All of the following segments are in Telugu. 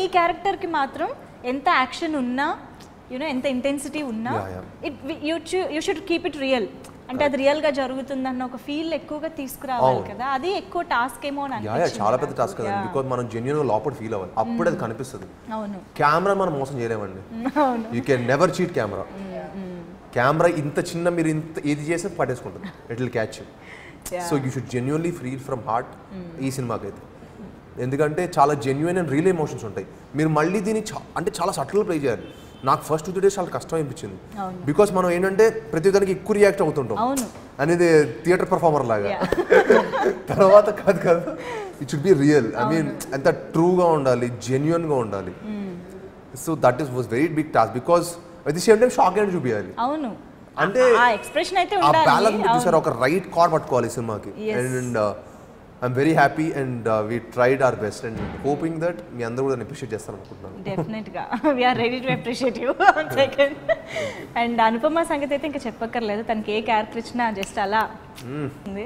క్యారెక్టర్కి మాత్రం ఎంత యాక్షన్ ఉన్నా యూనో ఎంత ఇంటెన్సిటీ ఉన్నా Yeah, yeah. It you you should keep it real అంటే అది రియల్ గా జరుగుతుందన్న ఒక ఫీల్ ఎక్కువగా తీసుకురావాలి అవును. కదా అది ఎక్కువ టాస్క్ ఏమో అని యా యా అనిపించింది చాలా పెద్ద నాకు. టాస్క్ కదండి Yeah. బికాజ్ మనం జెన్యున్ లోపల ఫీల్ అవ్వాలి అప్పుడు అది కనిపిస్తుంది అవును కెమెరా మనం మోసం చేయలేమండి అవును you can never cheat camera camera ఇంత చిన్న మీరు ఇంత ఏది చేస్తే పట్టేసుకుంటుంది it will catch so you should genuinely free from heart ఈ సినిమాకి అయితే ఎందుకంటే చాలా జెన్యున్ అండ్ రియల్ ఎమోషన్స్ ఉంటాయి మీరు మళ్ళీ దీన్ని చా- అంటే చాలా సటిల్ ప్లే చేయాలి నాకు ఫస్ట్ టూ డేస్ చాలా కష్టం అనిపించింది అవును. బికాస్ మనం ఏంటంటే ప్రతి దానికి ఎక్కువ రియాక్ట్ అవుతుంటాం అవును అనేది థియేటర్ పర్ఫార్మర్ లాగా Yeah. తర్వాత కాదు కాదు it should be real I mean ఎంత ట్రూగా ఉండాలి జెన్యున్గా ఉండాలి so that is was very big task because at the same time shock and చూపించాలి అవును అంటే ఆ ఎక్స్ప్రెషన్ అయితే ఆ బ్యాలెన్స్ ఉండాలి చూసారు ఒక రైట్ కార్ పట్టుకోవాలి ఈ సినిమాకి Yes. And I'm very happy and we tried our best and hoping that మీ అందరూ కూడా అప్రిషియేట్ చేస్తారు అనుకుంటున్నాను డెఫినెట్ గా we're ready to appreciate you second and Anupama సంగతి అయితే ఇంకా చెప్పక్కర్లేదు తనకి ఏ క్యారెక్టర్ ఇచ్చినా జస్ట్ అలా ఉంది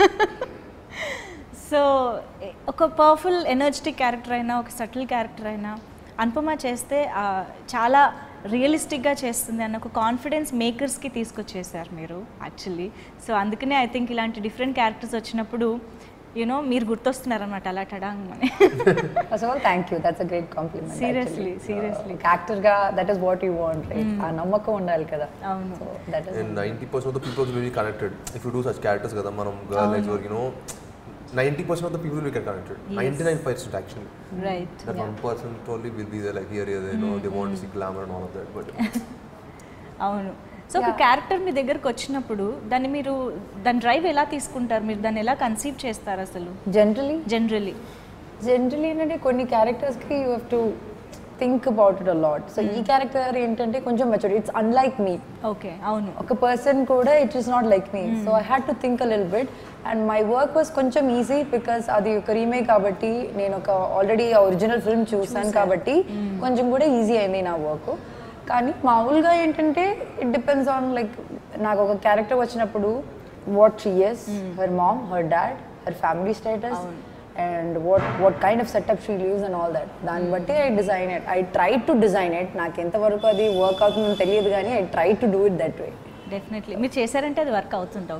సో ఒక పవర్ఫుల్ ఎనర్జెటిక్ క్యారెక్టర్ అయినా ఒక సటిల్ క్యారెక్టర్ అయినా అనుపమ చేస్తే ఆ, చాలా రియలిస్టిక్గా చేస్తుంది అన్న ఒక కాన్ఫిడెన్స్ మేకర్స్కి తీసుకొచ్చేసారు మీరు యాక్చువల్లీ సో అందుకనే ఐ థింక్ ఇలాంటి డిఫరెంట్ క్యారెక్టర్స్ వచ్చినప్పుడు యూనో మీరు గుర్తొస్తున్నారన్నమాట అలా టడాంగ్ అని first of all thank you that's a great compliment Seriously, seriously. Actor గా that is what you want ఆ నమ్మకం ఉండాలి కదా అవును. So that is and ninety percent of the peoples will be connected if you do such characters కదా మనం girl likes you know ninety percent of the people will get connected ninety nine percent actually right That one person probably will be there like here, here, they know they want to see glamour and all of that. But అవును సో ఒక క్యారెక్టర్ మీ దగ్గరకు వచ్చినప్పుడు దాన్ని మీరు దాని డ్రైవ్ ఎలా తీసుకుంటారు మీరు దాన్ని ఎలా కన్సీవ్ చేస్తారు అసలు జనరలీ జనరలీ జనరలీ ఏంటంటే కొన్ని క్యారెక్టర్స్కి you have to think about it a lot so ఈ క్యారెక్టర్ ఏంటంటే కొంచెం mature it's unlike me okay అవును ఒక పర్సన్ కూడా it is not like me so I had to think a లిల్ bit and my work was కొంచెం ఈజీ బికాస్ అది ఒక రీమేక్ కాబట్టి నేను ఒక ఆల్రెడీ ఒరిజినల్ ఫిల్మ్ చూసాను కాబట్టి కొంచెం కూడా ఈజీ అయింది నా వర్క్ కానీ మామూలుగా ఏంటంటే ఇట్ డిపెండ్స్ ఆన్ లైక్ నాకు ఒక క్యారెక్టర్ వచ్చినప్పుడు what she is her mom her dad her family status and what what kind of setup she lives and all that దాన్ని బట్టి I design it I try to design it నాకు ఎంతవరకు అది వర్క్ అవుతుందో తెలియదు కానీ I try to do it that way definitely మీరు చేశారంటే అది వర్క్ అవుతుంటావు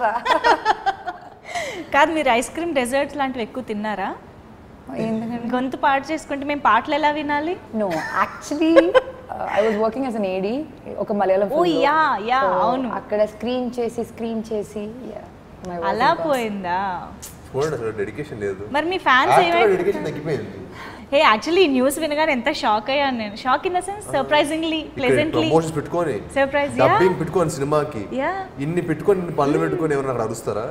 కాదు మీరు ఐస్ క్రీమ్ డెజర్ట్స్ లాంటివి ఎక్కువ తిన్నారా ఎందుకంటే గొంతు పాడు చేసుకుంటే మేము పాటలు ఎలా వినాలి no actually I was working as an AD ఒక మలయాళం ఓ film లో. యా యా So, అవును అక్కడ స్క్రీన్ చేసి స్క్రీన్ చేసి yeah, my voice అలా is gone. పోయిందా చూడండి అసలు డెడికేషన్ లేదు మరి మీ ఫ్యాన్స్ ఏమై డెడికేషన్ తగ్గిపోయింది హే యాక్చువల్లీ ఈ న్యూస్ వినగానే ఎంత షాక్ అయ్యాను నేను shock in the sense surprisingly pleasantly promotions పెట్టుకొని Surprise, yeah. డబ్బింగ్ పెట్టుకొని సినిమాకి Yeah. ఇన్ని పెట్టుకొని ఇన్ని పనులు పెట్టుకొని ఎవరైనా అక్కడ అరుస్తారా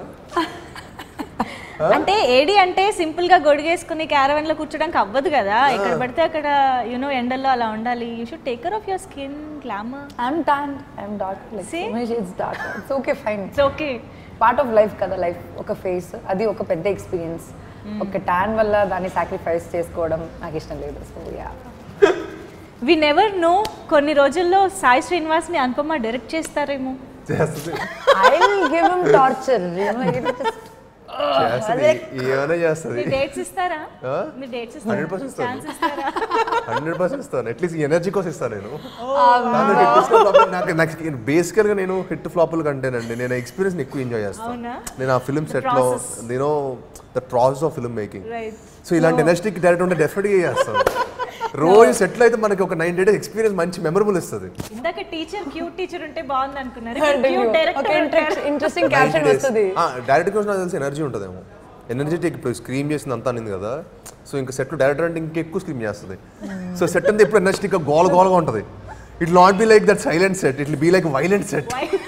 అంటే ఏడి అంటే సింపుల్ గా గొడిగేసుకుని క్యారవెన్ లో కూర్చోడానికి అవ్వదు కదా ఇక్కడ పడితే అక్కడ యునో ఎండల్లో అలా ఉండాలి you should take care of your skin glamour I'm tanned, I'm dark, like See? so many shades darker. It's okay, fine. It's okay part of life కదా లైఫ్ ఒక ఫేస్ అది ఒక పెద్ద ఎక్స్పీరియన్స్ ఒక ట్యాన్ వల్ల దాన్ని సాక్రిఫైస్ చేసుకోవడం నాకు ఇష్టం లేదు so yeah we never know కొన్ని రోజుల్లో సాయి శ్రీనివాస్ ని అనుపమ డైరెక్ట్ చేస్తారేమో చేస్తుంది I will give him torture చేస్తుంది ఏమైనా చేస్తుంది మీరు డేట్స్ ఇస్తారా ఆ? మీరు డేట్స్ 100% ఇస్తారా ఛాన్స్ ఇస్తారా హండ్రెడ్ పర్సెంట్ ఇస్తాను అట్లీస్ట్ ఈ ఎనర్జీ కోసం ఇస్తాను నేను నాకు hit flop- నాకు నాకు బేసికల్ గా నేను హిట్ ఫ్లాపుల కంటేనండి నేను ఎక్స్పీరియన్స్ ఎక్కువ ఎంజాయ్ చేస్తాను అవునా? నేను ఆ ఫిల్మ్ సెట్ లో process. నేను the process of film making right so ఇలాంటి ఎనర్జెటిక్ డైరెక్టర్ ఉంటే డెఫినెట్గా చేస్తాను రోజు సెటిల్ అయితే మనకి ఒక నైన్ డేస్ ఎక్స్పీరియన్స్ మంచి మెమరబుల్ ఇస్తుంది ఇందాక టీచర్ క్యూట్ టీచర్ ఉంటే బాగుంది అనుకున్నారు Continue. క్యూట్ ఒక డైరెక్టర్ ఇంట్రెస్టింగ్ క్యాప్షన్ వస్తుంది డైరెక్టర్ కోసం నాకు తెలిసి ఎనర్జీ ఉంటుందేమో ఎనర్జెటిక్ ఇప్పుడు స్క్రీమ్ చేసింది అంతా అనింది కదా సో ఇంకా సెట్ డైరెక్టర్ అంటే ఇంకెక్కువ స్క్రీమ్ చేస్తుంది సో సెట్ అంతా ఎప్పుడు ఎనర్జెటిక్ గోల గోలగా ఉంటుంది it not be like that silent set it be like violent set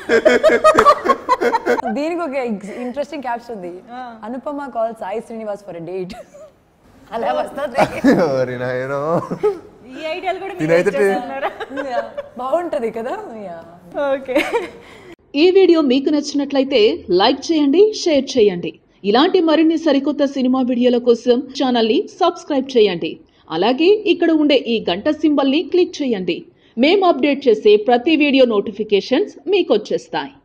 దీనికి ఒక ఇంట్రెస్టింగ్ క్యాప్షన్ ఉంది Anupama call Sai Srinivas for date అలా వస్తుంది మరి నాయనో ఈ ఐడియాలు కూడా నేనైతే Yeah. బాగుంటది కదా యా ఓకే ఈ వీడియో మీకు నచ్చినట్లయితే లైక్ చేయండి షేర్ చేయండి ఇలాంటి మరిన్ని సరికొత్త సినిమా వీడియోల కోసం ఛానల్ని సబ్స్క్రైబ్ చేయండి అలాగే ఇక్కడ ఉండే ఈ గంట సింబల్ని క్లిక్ చేయండి మేము అప్డేట్ చేసే ప్రతి వీడియో నోటిఫికేషన్స్ మీకు వచ్చేస్తాయి